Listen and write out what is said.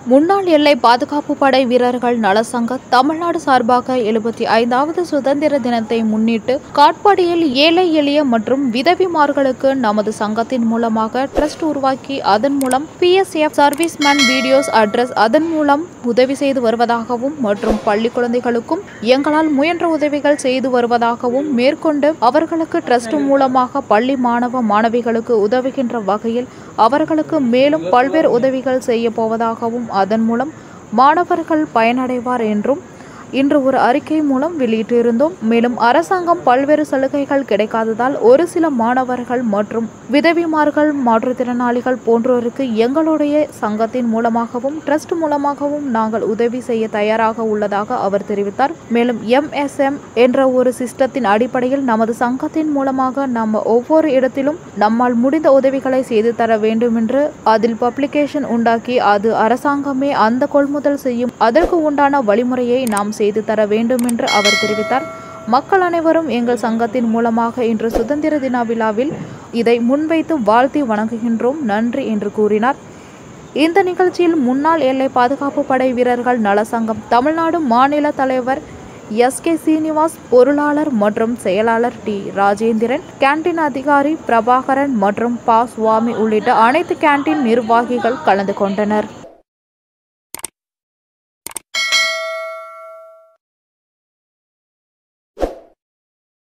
முன்னாள் எல்லை பாதுகாப்பு படை வீரர்கள் நலசங்க தமிழ்நாடு சார்பாக எழுபத்தி ஐந்தாவது சுதந்திர தினத்தை முன்னிட்டு காட்பாடியில் ஏழை எளிய மற்றும் விதவிமார்களுக்கு நமது சங்கத்தின் மூலமாக ட்ரஸ்ட் உருவாக்கி அதன் மூலம் பிஎஸ்எஃப் சர்வீஸ்மேன் வீடியோஸ் அட்ரஸ் அதன் மூலம் உதவி செய்து வருவதாகவும் மற்றும் பள்ளி குழந்தைகளுக்கும் எங்களால் முயன்ற உதவிகள் செய்து வருவதாகவும் மேற்கொண்டு அவர்களுக்கு ட்ரஸ்ட் மூலமாக பள்ளி மாணவ மாணவிகளுக்கு உதவுகின்ற வகையில் அவர்களுக்கு மேலும் பல்வேறு உதவிகள் செய்ய போவதாகவும் அதன் மூலம் மாணவர்கள் பயனடைவார் என்றும் இன்று ஒரு அறிக்கை மூலம் வெளியிட்டிருந்தோம் மேலும் அரசாங்கம் பல்வேறு சலுகைகள் கிடைக்காததால் ஒரு சில மாணவர்கள் மற்றும் விதவிமார்கள் மாற்றுத்திறனாளிகள் போன்றோருக்கு எங்களுடைய சங்கத்தின் மூலமாகவும் ட்ரஸ்ட் மூலமாகவும் நாங்கள் உதவி செய்ய தயாராக உள்ளதாக அவர் தெரிவித்தார் மேலும் எம்எஸ்எம் என்ற ஒரு சிஸ்டத்தின் அடிப்படையில் நமது சங்கத்தின் மூலமாக நம்ம ஒவ்வொரு இடத்திலும் நம்மால் முடிந்த உதவிகளை செய்து தர வேண்டும் என்று அதில் பப்ளிகேஷன் உண்டாக்கி அது அரசாங்கமே அந்த கொள்முதல் செய்யும் அதற்கு உண்டான வழிமுறையை நாம் செய்து தர வேண்டும் என்று அவர் தெரிவித்தார் மக்கள் அனைவரும் எங்கள் சங்கத்தின் மூலமாக இன்று சுதந்திர தின விழாவில் இதை முன்வைத்து வாழ்த்தி வணங்குகின்றோம் நன்றி என்று கூறினார் இந்த நிகழ்ச்சியில் முன்னாள் எல்லை பாதுகாப்பு படை வீரர்கள் நலசங்கம் தமிழ்நாடு மாநில தலைவர் எஸ் கே சீனிவாஸ் பொருளாளர் மற்றும் செயலாளர் டி ராஜேந்திரன் கேண்டீன் அதிகாரி பிரபாகரன் மற்றும் பா சுவாமி உள்ளிட்ட அனைத்து கேண்டீன் நிர்வாகிகள் கலந்து கொண்டனர்